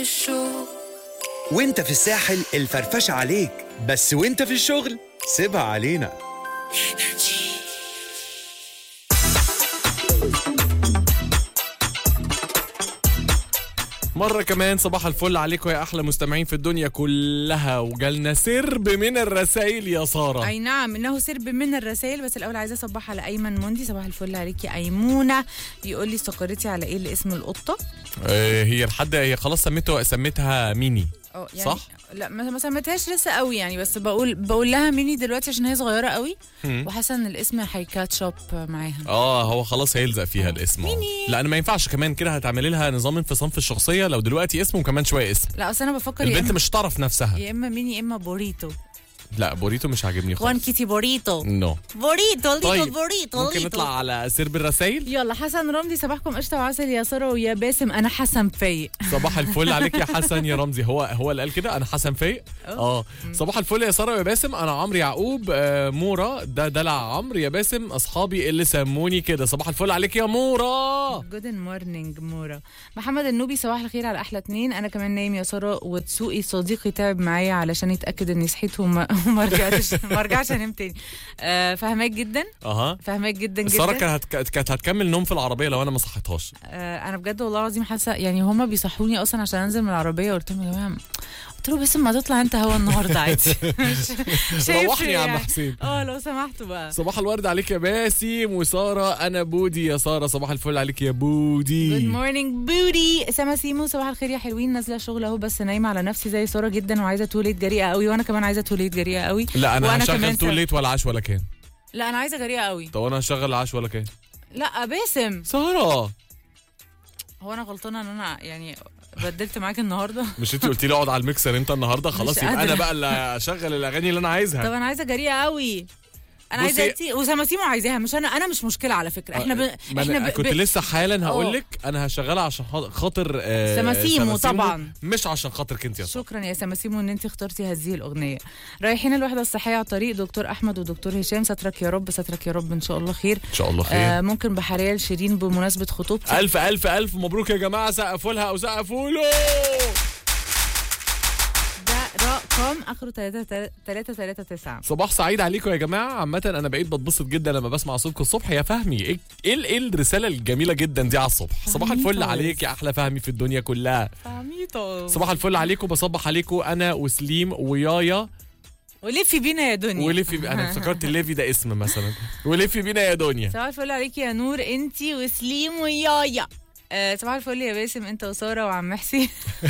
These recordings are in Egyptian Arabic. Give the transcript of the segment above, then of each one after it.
وانت في الساحل الفرفشة عليك بس وانت في الشغل سيبها علينا مرة كمان صباح الفل عليكم يا أحلى مستمعين في الدنيا كلها وجالنا سرب من الرسائل يا سارة اي نعم انه سرب من الرسائل بس الاول عايزه اصبح على ايمن موندي صباح الفل عليكي ايمونه بيقول لي استقريتي على ايه اللي اسم القطه آه هي لحد هي خلاص سميته سميتها ميني اه يعني صح؟ لا ما ما سميتهاش لسه قوي يعني بس بقول بقول لها ميني دلوقتي عشان هي صغيره قوي مم. وحاسه ان الاسم هيكاتش اب معاها اه هو خلاص هيلزق فيها الاسم آه. ميني. لا انا ما ينفعش كمان كده هتعملي لها نظام انفصام في الشخصيه لو دلوقتي اسم وكمان شويه اسم لا اصل انا بفكر يا البنت إما, مش تعرف نفسها يا اما ميني يا اما بوريتو لا بوريتو مش عاجبني وان خالص كيتي بوريتو نو بوريتو ليتو طيب بوريتو ممكن ليتو. نطلع على سرب الرسائل يلا حسن رمزي صباحكم قشطه وعسل يا ساره ويا باسم انا حسن فايق صباح الفل عليك يا حسن يا رمزي هو هو اللي قال كده انا حسن فايق اه صباح الفل يا ساره ويا باسم انا عمرو يعقوب آه مورا ده دلع عمرو يا باسم اصحابي اللي سموني كده صباح الفل عليك يا مورا جود مورنينج مورا محمد النوبي صباح الخير على احلى اتنين انا كمان نايم يا ساره وتسوقي صديقي تعب معايا علشان يتاكد اني صحيت وما, وما رجعتش ما رجعش انام تاني آه فهماك جدا اها فهماك جدا جدا ساره كانت هتك- كانت هتكمل نوم في العربيه لو انا ما صحيتهاش آه انا بجد والله العظيم حاسه يعني هما بيصحوني اصلا عشان انزل من العربيه قلت لهم يا جماعه قلت له بس ما تطلع انت هوا النهارده عادي مش مش هيفرق روحني يا عم يعني. حسين اه لو سمحتوا بقى صباح الورد عليك يا باسم وساره انا بودي يا ساره صباح الفل عليك يا جود بودي مورنينج بودي سما سيمو صباح الخير يا حلوين نازله شغل اهو بس نايمه على نفسي زي ساره جدا وعايزه توليت جريئه قوي وانا كمان عايزه توليت جريئه قوي لا انا وأنا هشغل كمان تول سا- ليت ولا عاش ولا كان لا انا عايزه جريئه قوي طب انا هشغل عاش ولا كان لا باسم ساره هو انا غلطانه ان انا يعني بدلت معاك النهارده مش انت قلتي لي اقعد على الميكسر انت النهارده خلاص يبقى قادرة. انا بقى اللي اشغل الاغاني اللي انا عايزها طب انا عايزه جريئه قوي انا بصي- عايزه تي وسما سيمو عايزاها مش انا انا مش مشكله على فكره احنا ب... ما احنا أنا ب... كنت ب... لسه حالا هقول اه. لك انا هشغلها عشان خا- خاطر آه سماسيمو طبعا. مش عشان خاطرك انت يا صاحبي شكرا يا سماسيمو ان انت اخترتي هذه الاغنيه رايحين الوحده الصحيه على الطريق دكتور احمد ودكتور هشام سترك يا رب سترك يا رب ان شاء الله خير ان شاء الله خير آه ممكن بحريه لشيرين بمناسبه خطوبتي الف الف الف مبروك يا جماعه سقفوا لها او سقفوا له ده رقم اخره 339 صباح سعيد عليكم يا جماعه عامه انا بقيت بتبسط جدا لما بسمع صوتكم الصبح يا فهمي ايه ايه ايه الرساله الجميله جدا دي على الصبح صباح الفل فهميتو. عليك يا احلى فهمي في الدنيا كلها فهميتو صباح الفل عليكم بصبح عليكم انا وسليم ويايا ولفي بينا يا دنيا وليفي انا افتكرت الليفي ده اسم مثلا وليفي بينا يا دنيا صباح الفل عليكي يا نور انتي وسليم ويايا آه صباح الفل يا باسم انت وساره وعم حسين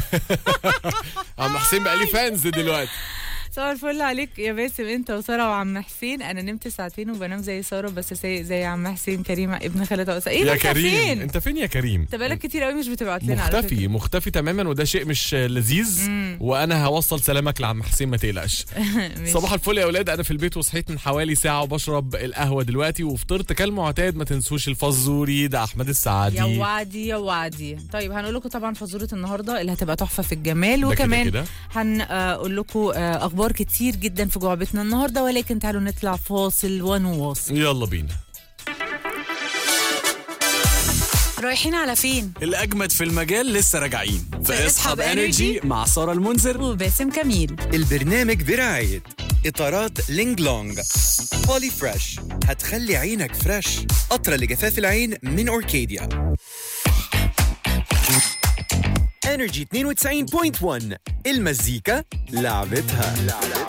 عم حسين بقى لي فانز دلوقتي صباح الفل عليك يا باسم انت وساره وعم حسين انا نمت ساعتين وبنام زي ساره بس زي, زي عم حسين كريم ابن خالتها وساره ايه ده يا انت كريم فين انت فين يا كريم انت بقالك كتير قوي مش بتبعت لنا على مختفي مختفي تماما وده شيء مش لذيذ وانا هوصل سلامك لعم حسين ما تقلقش فكرة. صباح الفل يا اولاد انا في البيت وصحيت من حوالي ساعه وبشرب القهوه دلوقتي وفطرت كالمعتاد ما تنسوش الفزوري ده احمد يا السعدي وعدي يا وعدي طيب هنقول لكم طبعا فزوره النهارده اللي هتبقى تحفه في الجمال ده كده وكمان كده. هنقول لكم آه، اخبار كتير جدا في جعبتنا النهارده ولكن تعالوا نطلع فاصل ونواصل يلا بينا رايحين على فين الأجمد في المجال لسه راجعين في في اسحب اسحب انرجي Energy مع سارة المنذر وباسم كميل البرنامج برعاية إطارات لينج لونج بولي فريش هتخلي عينك فريش قطرة لجفاف العين من أوركيديا انرجي 92.1 المزيكا لعبتها